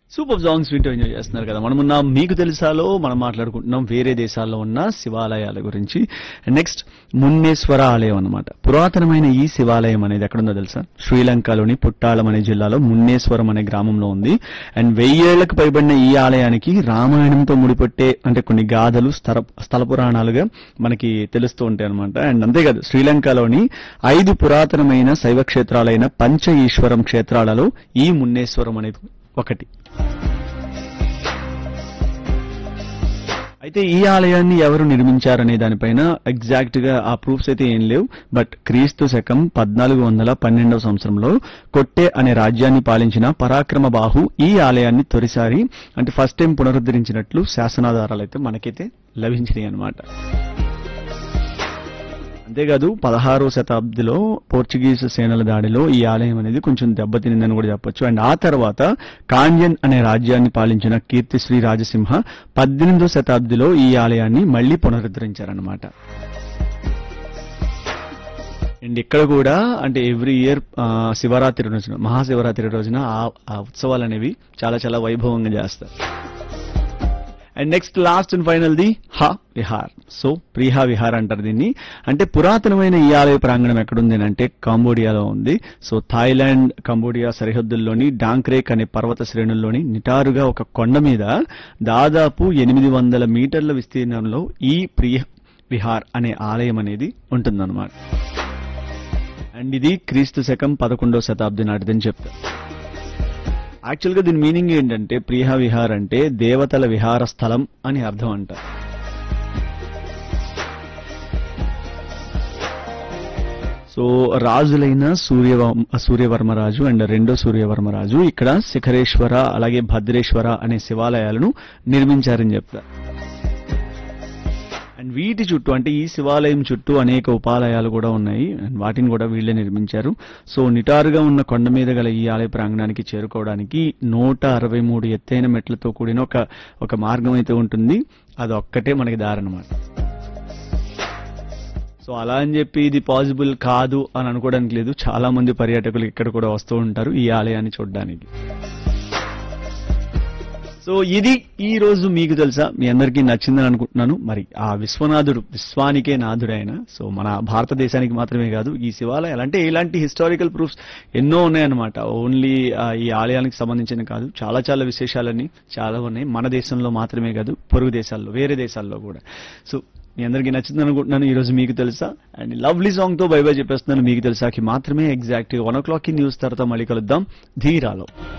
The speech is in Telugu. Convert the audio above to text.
సూపర్ సాంగ్స్ వింటూ ఎంజాయ్ చేస్తున్నారు కదా మనం ఉన్న మీకు తెలుసాలో మనం మాట్లాడుకుంటున్నాం వేరే దేశాల్లో ఉన్న శివాలయాల గురించి నెక్స్ట్ మున్నేశ్వర ఆలయం అన్నమాట పురాతనమైన ఈ శివాలయం అనేది ఎక్కడుందో తెలుసా శ్రీలంకలోని పుట్టాళం అనే జిల్లాలో మున్నేశ్వరం అనే గ్రామంలో ఉంది అండ్ వెయ్యేళ్లకు పైబడిన ఈ ఆలయానికి రామాయణంతో ముడిపట్టే అంటే కొన్ని గాథలు స్థల స్థల పురాణాలుగా మనకి తెలుస్తూ ఉంటాయి అనమాట అండ్ అంతేకాదు శ్రీలంకలోని ఐదు పురాతనమైన శైవ క్షేత్రాలైన పంచ ఈశ్వరం క్షేత్రాలలో ఈ మున్నేశ్వరం అనేది ఒకటి అయితే ఈ ఆలయాన్ని ఎవరు నిర్మించారనే దానిపైన ఎగ్జాక్ట్ గా ఆ ప్రూఫ్స్ అయితే ఏం లేవు బట్ క్రీస్తు శకం పద్నాలుగు వందల పన్నెండవ సంవత్సరంలో కొట్టే అనే రాజ్యాన్ని పాలించిన పరాక్రమ బాహు ఈ ఆలయాన్ని తొలిసారి అంటే ఫస్ట్ టైం పునరుద్ధరించినట్లు శాసనాధారాలు అయితే మనకైతే లభించినాయి అన్నమాట అంతేకాదు పదహారో శతాబ్దిలో పోర్చుగీస్ సేనల దాడిలో ఈ ఆలయం అనేది కొంచెం దెబ్బతినిందని కూడా చెప్పొచ్చు అండ్ ఆ తర్వాత కాంజన్ అనే రాజ్యాన్ని పాలించిన కీర్తిశ్రీ రాజసింహ పద్దెనిమిదో శతాబ్దిలో ఈ ఆలయాన్ని మళ్లీ పునరుద్ధరించారన్నమాట అండ్ ఇక్కడ కూడా అంటే ఎవ్రీ ఇయర్ శివరాత్రి రోజున మహాశివరాత్రి రోజున ఆ- ఆ ఉత్సవాలు అనేవి చాలా చాలా వైభవంగా చేస్తారు and next last and final the హ విహార్ సో ప్రిహా విహార్ అంటారు దీన్ని అంటే పురాతనమైన ఈ ఆలయ ప్రాంగణం ఎక్కడుంది అని అంటే కాంబోడియాలో ఉంది సో థాయిలాండ్ కంబోడియా సరిహద్దుల్లోని డాంక్రేక్ అనే పర్వత శ్రేణుల్లోని నిటారుగా ఒక కొండ మీద దాదాపు ఎనిమిది వందల మీటర్ల విస్తీర్ణంలో ఈ ప్రియ విహార్ అనే ఆలయం అనేది ఉంటుందన్నమాట అండ్ ఇది క్రీస్తు శకం పదకొండవ శతాబ్ది నాటిదని చెప్తారు యాక్చువల్ గా దీని మీనింగ్ ఏంటంటే ప్రియ విహార్ అంటే దేవతల విహార స్థలం అని అర్థం అంట సో రాజులైన సూర్య సూర్యవర్మరాజు అండ్ రెండో సూర్యవర్మరాజు ఇక్కడ శిఖరేశ్వర అలాగే భద్రేశ్వర అనే శివాలయాలను నిర్మించారని చెప్తారు అండ్ వీటి చుట్టూ అంటే ఈ శివాలయం చుట్టూ అనేక ఉపాలయాలు కూడా ఉన్నాయి అండ్ వాటిని కూడా వీళ్ళే నిర్మించారు సో నిటారుగా ఉన్న కొండ మీద గల ఈ ఆలయ ప్రాంగణానికి చేరుకోవడానికి నూట అరవై మూడు ఎత్తైన మెట్లతో కూడిన ఒక ఒక మార్గం అయితే ఉంటుంది అది ఒక్కటే మనకి దారనమాట సో అలా అని చెప్పి ఇది పాసిబుల్ కాదు అని అనుకోవడానికి లేదు చాలా మంది పర్యాటకులు ఇక్కడ కూడా వస్తూ ఉంటారు ఈ ఆలయాన్ని చూడడానికి సో ఇది ఈ రోజు మీకు తెలుసా మీ అందరికీ నచ్చిందని అనుకుంటున్నాను మరి ఆ విశ్వనాథుడు విశ్వానికే నాథుడైన సో మన భారతదేశానికి మాత్రమే కాదు ఈ శివాలయాలు అంటే ఇలాంటి హిస్టారికల్ ప్రూఫ్స్ ఎన్నో ఉన్నాయన్నమాట ఓన్లీ ఈ ఆలయానికి సంబంధించిన కాదు చాలా చాలా విశేషాలన్నీ చాలా ఉన్నాయి మన దేశంలో మాత్రమే కాదు పొరుగు దేశాల్లో వేరే దేశాల్లో కూడా సో మీ అందరికీ నచ్చింది అనుకుంటున్నాను ఈ రోజు మీకు తెలుసా అండ్ లవ్లీ సాంగ్ తో బై బై చెప్పేస్తున్నాను మీకు తెలుసాకి మాత్రమే exact one o'clock news తర్వాత మళ్ళీ కలుద్దాం ధీరాలో